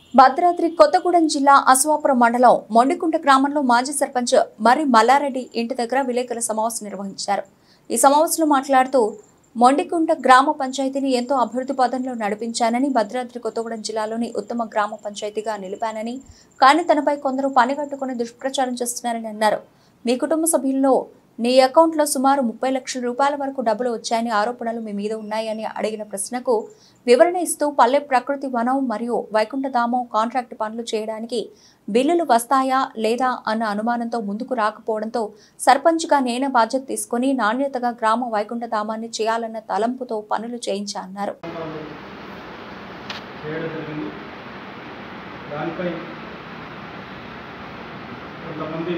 భద్రాద్రి కొత్తగూడెం జిల్లా అశ్వాపురం మండలం మొండికుంట గ్రామంలో మాజీ సర్పంచ్ మరి మల్లారెడ్డి ఇంటి దగ్గర విలేకరుల సమావేశం నిర్వహించారు ఈ సమావేశంలో మాట్లాడుతూ మొండికుంట గ్రామ పంచాయతీని ఎంతో అభివృద్ధి పదంలో నడిపించానని భద్రాద్రి కొత్తగూడెం జిల్లాలోని ఉత్తమ గ్రామ పంచాయతీగా నిలిపానని కానీ తనపై కొందరు పనిగట్టుకుని దుష్ప్రచారం చేస్తున్నారని అన్నారు మీ కుటుంబ సభ్యుల్లో నీ అకౌంట్లో సుమారు ముప్పై లక్షల రూపాయల వరకు డబ్బులు వచ్చాయని ఆరోపణలు మీ మీద ఉన్నాయని అడిగిన ప్రశ్నకు వివరణ ఇస్తూ పల్లె ప్రకృతి వనం మరియు వైకుంఠధామం కాంట్రాక్ట్ పనులు చేయడానికి బిల్లులు వస్తాయా లేదా అన్న అనుమానంతో ముందుకు రాకపోవడంతో సర్పంచ్గా నేనే బాధ్యత తీసుకొని నాణ్యతగా గ్రామ వైకుంఠధామాన్ని చేయాలన్న తలంపుతో పనులు చేయించా అన్నారు పనులు చేయడం జరిగింది దానిపై కొంతమంది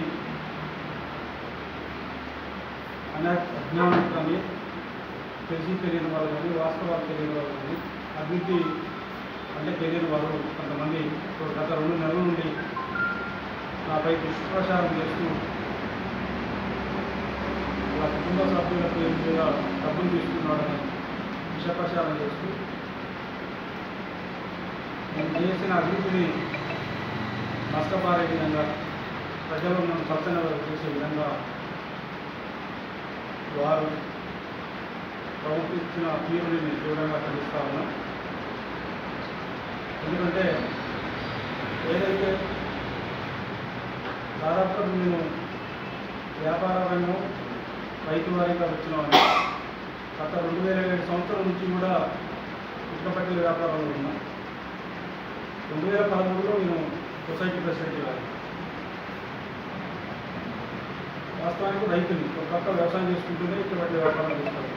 అనా అజ్ఞానం కానీ తెలిసి తెలియని వాళ్ళు కానీ వాస్తవాలు తెలియని వాళ్ళు కానీ అభివృద్ధి అంటే తెలియని వాళ్ళు కొంతమంది ఇప్పుడు గత రెండు నెలల నుండి నాపై దుష్ప్రచారం చేస్తూ వాళ్ళ కుటుంబ సభ్యుల పేరు మీద డబ్బులు తీసుకున్నాడని విషప్రచారం చేస్తూ నేను చేసిన అభివృద్ధిని నష్టపారే విధంగా ప్రజలు మనం చర్చన చేసే విధంగా వారు ప్రవర్తించిన తీరుని నేను తీవ్రంగా ఖండిస్తా ఉన్నా ఎందుకంటే ఏదైతే దాదాపు నేను వ్యాపార రంగం రైతు వారీగా వచ్చినామని గత రెండు వేల ఏడు సంవత్సరం నుంచి కూడా ఇటుకపట్టిల వ్యాపారంలో ఉన్నా రెండు వేల పదమూడులో నేను సొసైటీ ప్రెసిడెంట్ గారు వాస్తవానికి రైతుని ఒక పక్క వ్యవసాయం చేసుకుంటూనే ఇటుకపట్టిల వ్యాపారం చేస్తాను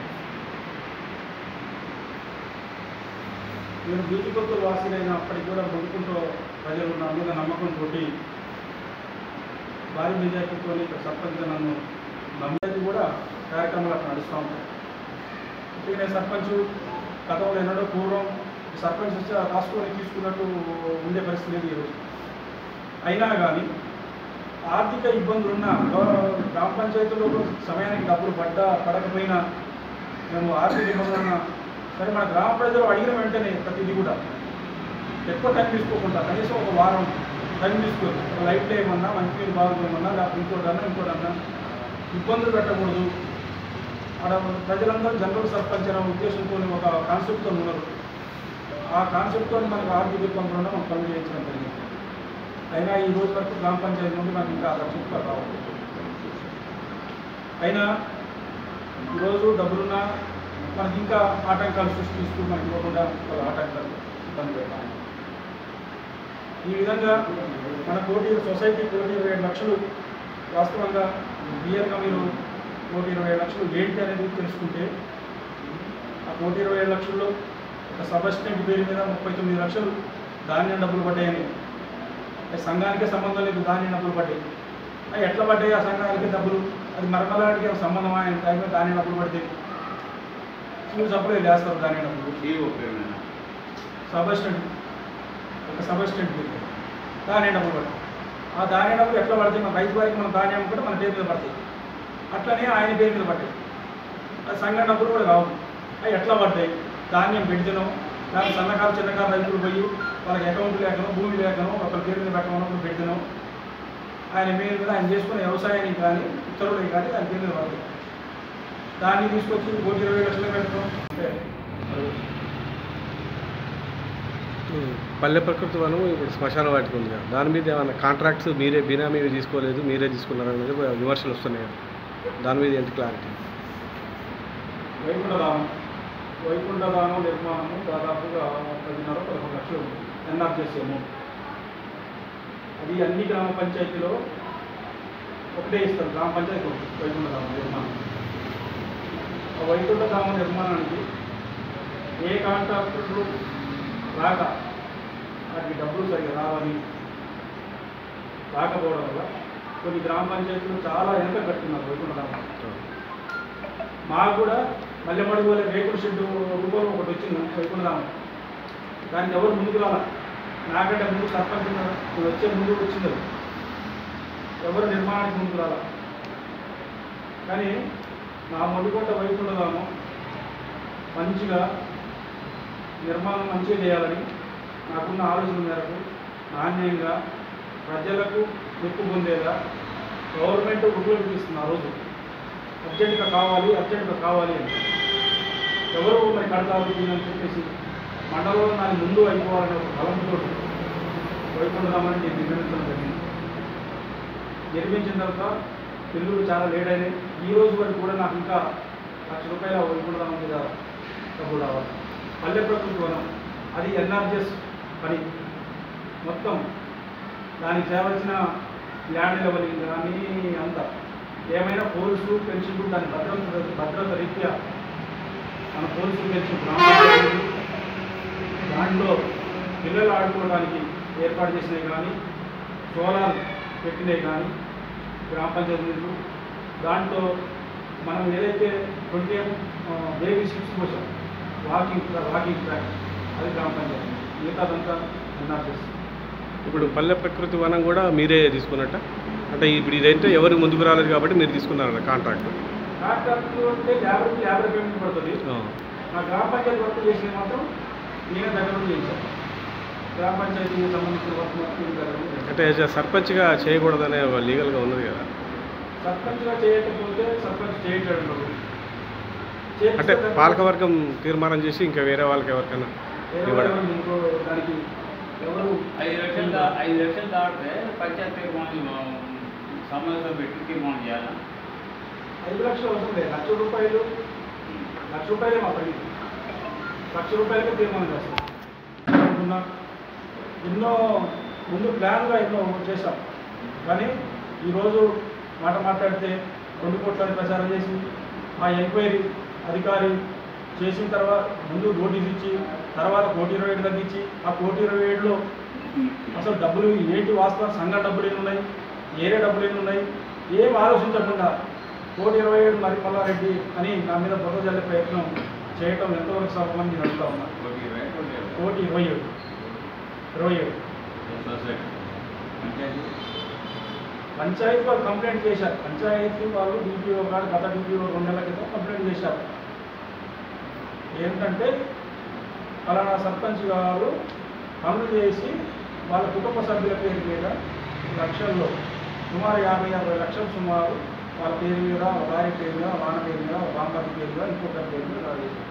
నేను బీజకొత్తు వాసినైన అప్పటికి కూడా ముందుకుంటూ ప్రజలు నా మీద నమ్మకంతో భారీ మెజార్టీతో ఇక్కడ సర్పంచ్ నన్ను నమ్మేది కూడా కార్యక్రమాలు అక్కడ నడుస్తూ ఉంటాయి ఇప్పుడు నేను సర్పంచ్ గతంలో ఎన్నడో పూర్వం సర్పంచ్ వచ్చి ఆ రాసుకొని తీసుకున్నట్టు ఉండే పరిస్థితి లేదు ఈరోజు అయినా కానీ ఆర్థిక ఇబ్బందులున్న గౌరవ గ్రామ పంచాయతీలో సమయానికి డబ్బులు పడ్డా పడకపోయినా మేము ఆర్థిక ఇబ్బందులు ఉన్నా సరే మన గ్రామ ప్రజలు అడిగిన వెంటనే ప్రతిదీ కూడా ఎక్కువ టైం తీసుకోకుండా కనీసం ఒక వారం టైం తీసుకొని ఒక లైఫ్ టైం అన్నా మంచి నీళ్ళు బాగుందన్నా లేకపోతే ఇంకోటన్నా ఇంకోటన్నా ఇబ్బందులు పెట్టకూడదు ఆడ ప్రజలందరూ జనరల్ సర్పంచ్ అనే ఉద్దేశంతో ఒక కాన్సెప్ట్తో ఉన్నారు ఆ కాన్సెప్ట్తో మనకు ఆర్థిక ఇబ్బందులు ఉన్నా మనం పనులు చేయించడం జరిగింది అయినా ఈ రోజు వరకు గ్రామ పంచాయతీ నుండి నాకు ఇంకా రక్షించుకో రావాలి అయినా ఈరోజు డబ్బులున్నా మనకి ఇంకా ఆటంకాలు సృష్టిస్తూ మనకి ఇవ్వకుండా వాళ్ళ ఆటంకాలు ఇబ్బంది పెట్టాలి ఈ విధంగా మన కోటి సొసైటీ కోటి ఇరవై ఏడు లక్షలు వాస్తవంగా క్లియర్గా మీరు కోటి ఇరవై ఏడు లక్షలు ఏంటి అనేది తెలుసుకుంటే ఆ కోటి ఇరవై ఏడు లక్షల్లో ఒక సబ్ అసిస్టెంట్ పేరు మీద ముప్పై తొమ్మిది లక్షలు ధాన్యం డబ్బులు పడ్డాయని అంటే సంఘానికే సంబంధం లేదు ధాన్యం డబ్బులు పడ్డాయి అవి ఎట్లా పడ్డాయి ఆ సంఘానికి డబ్బులు అది మరమలాడికి ఏమైనా సంబంధమా ఆయన టైంలో ధాన్యం డబ్బులు పడితే సివిల్ సప్లై వేస్తారు ధాన్యం డబ్బులు జీవో పేరు మీద సబ్ అసిస్టెంట్ ఒక సబ్ అసిస్టెంట్ పేరు ధాన్యం డబ్బులు పడతాయి ఆ ధాన్యం డబ్బులు ఎట్లా పడతాయి మన రైతు వారికి మనం ధాన్యం కూడా మన పేరు మీద పడతాయి అట్లనే ఆయన పేరు మీద పడ్డాయి ఆ సంఘ డబ్బులు కూడా రావు అవి ఎట్లా పడ్డాయి ధాన్యం పెడితేనో లేకపోతే సన్నకారు చిన్నకారు రైతులు పోయి వాళ్ళకి అకౌంట్ లేకనో భూమి లేకనో ఒకరి పేరు మీద పెట్టమన్నప్పుడు పెడితేనో ఆయన పేరు మీద ఆయన చేసుకునే వ్యవసాయానికి కానీ ఇతరులకి కానీ ఆయన పేరు మీద పడతాయి దాన్ని తీసుకొచ్చి కోటి ఇరవై లక్షలు పెట్టడం అంటే పల్లె ప్రకృతి వనం ఇప్పుడు శ్మశాన వాటికి ఉంది కదా దాని మీద ఏమైనా కాంట్రాక్ట్స్ మీరే బినామీ తీసుకోలేదు మీరే తీసుకున్నారనేది విమర్శలు వస్తున్నాయి కదా దాని మీద ఏంటి క్లారిటీ వైకుంఠధామం వైకుంఠధామం నిర్మాణము దాదాపుగా పదిన్నర పదకొండు లక్షలు ఎన్ఆర్ చేసాము అది అన్ని గ్రామ పంచాయతీలో ఒకటే ఇస్తారు గ్రామ పంచాయతీ ఒకటి వైకుంఠధామం నిర్మాణం ఆ వైకుంఠధామం నిర్మాణానికి ఏ కాంట్రాక్టర్లు రాక వాటికి డబ్బులు సరిగా రావని రాకపోవడం వల్ల కొన్ని గ్రామ పంచాయతీలు చాలా వెనక కట్టున్నారు వైకుంఠధామం మాకు కూడా మల్లెమడుగు వల్ల రేకుల షెడ్డు రూపంలో ఒకటి వచ్చింది వైకుంఠధామం దానికి ఎవరు ముందుకు రాల నాకంటే ముందు సర్పంచ్ ఉన్నారు. నేను వచ్చే ముందు వచ్చింది అది. ఎవరు నిర్మాణానికి ముందుకు రాల కానీ నా మొండికొండ వైకుంఠధామం మంచిగా నిర్మాణం మంచిగా చేయాలని నాకున్న ఆలోచన మేరకు నాణ్యంగా ప్రజలకు మెప్పు పొందేలా గవర్నమెంట్ ఉపయోగిస్తుంది ఆ రోజు అర్జెంటుగా కావాలి అర్జెంటుగా కావాలి అని ఎవరు మరి కడతారు దీన్ని అని చెప్పేసి మండలంలో నాకు ముందు అయిపోవాలనే ఒక బలంతో వైకుంఠరామని నేను నిర్మించడం జరిగింది నిర్మించిన తర్వాత పిల్లలు చాలా లేట్ అయినాయి ఈ రోజు వరకు కూడా నాకు ఇంకా లక్ష రూపాయల వైకుంఠరామం మీద డబ్బులు రావాలి పల్లె ప్రకృతి వనం అది ఎన్ఆర్జెస్ పని మొత్తం దానికి చేయవలసిన ల్యాండ్ లెవెలింగ్ కానీ అంతా ఏమైనా పోలీసు పెన్షన్ దాని భద్రత భద్రత రీత్యా మన పోలీసులు పెన్షన్ గ్రామ పంచాయతీ దాంట్లో పిల్లలు ఆడుకోవడానికి ఏర్పాటు చేసినవి కానీ సోలార్ పెట్టినవి కానీ గ్రామ పంచాయతీ నిధులు దాంట్లో మనం ఏదైతే ట్వంటీ బేబీ షిప్స్ కోసం వాకింగ్ వాకింగ్ ట్రాక్ అది గ్రామ పంచాయతీ మిగతాదంతా ఎన్ఆర్ఎస్ ఇప్పుడు పల్లె ప్రకృతి వనం కూడా మీరే తీసుకున్నట్ట అంటే ఇప్పుడు ఇదైతే ఎవరు ముందుకు రాలేదు కాబట్టి మీరు తీసుకున్నారన్న కాంట్రాక్ట్ కాంట్రాక్టులు అంటే యాభై యాభై పేమెంట్ పడుతుంది నా గ్రామ పంచాయతీ వర్క్ చేసిన మాత్రం నేనే దగ్గర నుండి చేశాను గ్రామ పంచాయతీకి సంబంధించిన వర్క్ మొత్తం నేను దగ్గర నుండి చేశాను. అంటే యాజ్ a సర్పంచ్గా చేయకూడదనే లీగల్గా ఉన్నది కదా సర్పంచ్గా చేయకపోతే సర్పంచ్ చేయటం అంటే పాలకవర్గం తీర్మానం చేసి ఇంకా వేరే వాళ్ళకి ఎవరికైనా ఇవ్వడం ఇంకో దానికి ఎవరు ఐదు లక్షలు దా- ఐదు లక్షలు దాటితే పంచాయతీ తీర్మానం సమావేశం పెట్టి తీర్మానం చేయాలా ఐదు లక్షలు అవసరం లేదు లక్ష రూపాయలు లక్ష రూపాయలే మా పని లక్ష రూపాయలకే తీర్మానం చేస్తాం అనుకున్నా ఎన్నో ముందు ప్లాన్గా ఎన్నో చేశాం కానీ ఈరోజు మాట మాట్లాడితే రెండు కోట్లని ప్రచారం చేసి ఆ ఎంక్వైరీ అధికారి చేసిన తర్వాత ముందు నోటీస్ ఇచ్చి తర్వాత కోటి ఇరవై ఏడు తగ్గించి ఆ కోటి ఇరవై ఏడులో అసలు డబ్బులు ఏంటి వాస్తవం సంఘ డబ్బులు ఎన్ని ఉన్నాయి ఏరే డబ్బులు ఎన్ని ఉన్నాయి ఏం ఆలోచించకుండా కోటి ఇరవై ఏడు మరి మల్లారెడ్డి అని నా మీద బుర్ర జల్లే ప్రయత్నం చేయటం ఎంతవరకు సఫలం నేను అడుగుతా ఉన్నా కోటి ఇరవై, కోటి ఇరవై. కోటి ఇరవై ఏడు ఇరవై ఏడు సొసైటీ. పంచాయతీ పంచాయతీ వాళ్ళు కంప్లైంట్ చేశారు పంచాయతీ వాళ్ళు డీపీఓ కాదు గత డీపీఓ రెండు నెలల క్రితం కంప్లైంట్ చేశారు ఏంటంటే ఫలానా సర్పంచ్ గారు పనులు చేసి వాళ్ళ కుటుంబ సభ్యుల పేరు మీద లక్షల్లో సుమారు యాభై అరవై లక్షలు సుమారు వాళ్ళ పేరు మీద వాళ్ళ భార్య పేరు మీద వాళ్ళ నాన్న పేరు మీద వాళ్ళ బామ్మగారి పేరు మీద ఇంకొకరి పేరు మీద డ్రా చేశారు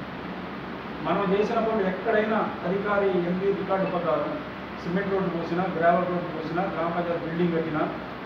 మనం చేసినప్పుడు ఎక్కడైనా అధికారి ఎంపీ రికార్డు ప్రకారం సిమెంట్ రోడ్డు పోసినా గ్రావెల్ రోడ్డు పోసినా గ్రామ పంచాయతీ బిల్డింగ్ కట్టినా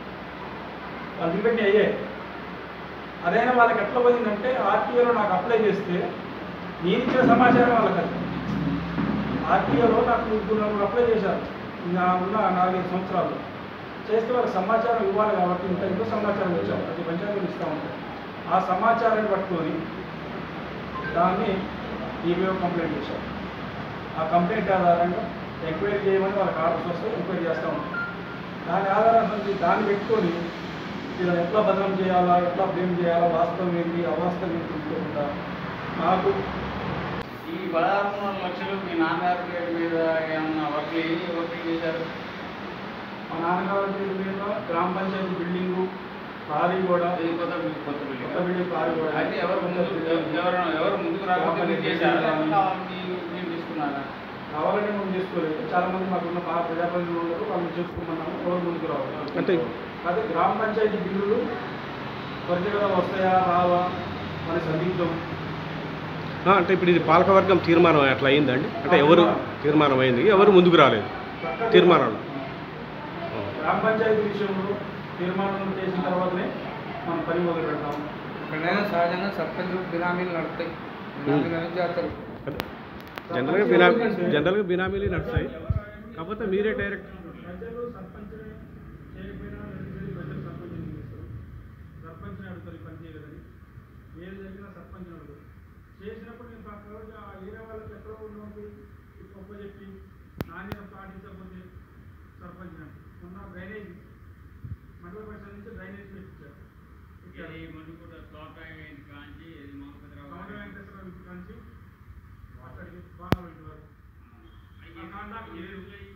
వాళ్ళు రిపెండ్ అయ్యాయి అదైనా వాళ్ళకి ఎట్లా పోయిందంటే ఆర్టీఓలో నాకు అప్లై చేస్తే నేను ఇచ్చిన సమాచారం వాళ్ళకి అది ఆర్టీఓలో నాకు ముగ్గురు నలుగురు అప్లై చేశారు నా ఉన్న నాలుగైదు సంవత్సరాలు చేస్తే వాళ్ళకి సమాచారం ఇవ్వాలి కాబట్టి ఇంత ఇంకో సమాచారం వచ్చాం ప్రతి పంచాయతీలు ఇస్తూ ఉంటాం ఆ సమాచారాన్ని పట్టుకొని దాన్ని ఈవీఓ కంప్లైంట్ చేశారు ఆ కంప్లైంట్ ఆధారంగా ఎంక్వైరీ చేయమని వాళ్ళకి ఆర్డర్స్ వస్తే ఎంక్వైరీ చేస్తూ ఉంటాం దాని ఆధారంగా దాన్ని పెట్టుకొని వీళ్ళని ఎట్లా బదనం చేయాలా ఎట్లా బ్లేమ్ చేయాలా వాస్తవం ఏంటి అవాస్తవం ఏంటి తెలుసుకోకుండా నాకు ఈ పదహారు లక్షలు మీ నాన్నగారి పేరు మీద ఏమన్నా వర్క్లు ఏ వర్క్లు చేశారు మా నాన్నగారి పేరు మీద గ్రామ పంచాయతీ బిల్డింగు పారి కూడా ఇది కొత్త కొత్త కొత్త బిల్డింగ్ బిల్డింగ్ పారి కూడా అయితే ఎవరు ముందు ఎవరు ఎవరు ముందుకు రాకపోతే మీరు చేశారా లేకపోతే మీ- మీరు తీసుకున్నారా కావాలని మనం చేసుకోలేదు చాలా మంది మాకున్న పాత ప్రజాప్రతినిధులు ఉన్నారు వాళ్ళని చేసుకున్నాము ఎవరు ముందుకు రావాలి అంటే అదే గ్రామ పంచాయతీ బిల్లులు త్వరితగా వస్తాయా రావా మన సందిగ్ధం ఆ, అంటే ఇప్పుడు ఇది పాలకవర్గం తీర్మానం అట్లా అయిందండి అంటే ఎవరు తీర్మానం అయింది ఎవరు ముందుకు రాలేదు తీర్మానాలు గ్రామ పంచాయతీ విషయంలో తీర్మానం చేసిన తర్వాతనే మనం పని మొదలు పెడతాం ఎక్కడైనా సహజంగా సర్పంచ్ బినామీలు నడుస్తాయి బినామీలు అనేది చేస్తారు జనరల్గా బినామీ జనరల్గా బినామీలు నడుస్తాయి కాకపోతే మీరే డైరెక్ట్ ప్రజలు సర్పంచ్ చేయకపోయినా వెళ్ళి ప్రజలు సర్పంచ్ చేస్తారు సర్పంచ్ని అడుగుతారు ఈ పని చేయలేదని ఏది జరిగినా సర్పంచ్ అడుగుతారు చేసినప్పుడు నేను పక్క రోజు ఆ ఏరియా వాళ్ళకి ఎక్కడో ఉన్నప్పుడు గొప్ప చెప్పి నాణ్యత పాటించకపోతే సర్పంచ్ మొన్న డ్రైనేజ్ మండల పరిషత్ నుంచి డ్రైనేజ్ పెట్టించారు ఇది ముందు కూడా తోట కాంచి ఇది కౌంటర్ మాకు వెంకటేశ్వర నుంచి అక్కడికి బాగా పెట్టారు ఆ కాంట్రాక్ట్ ఈ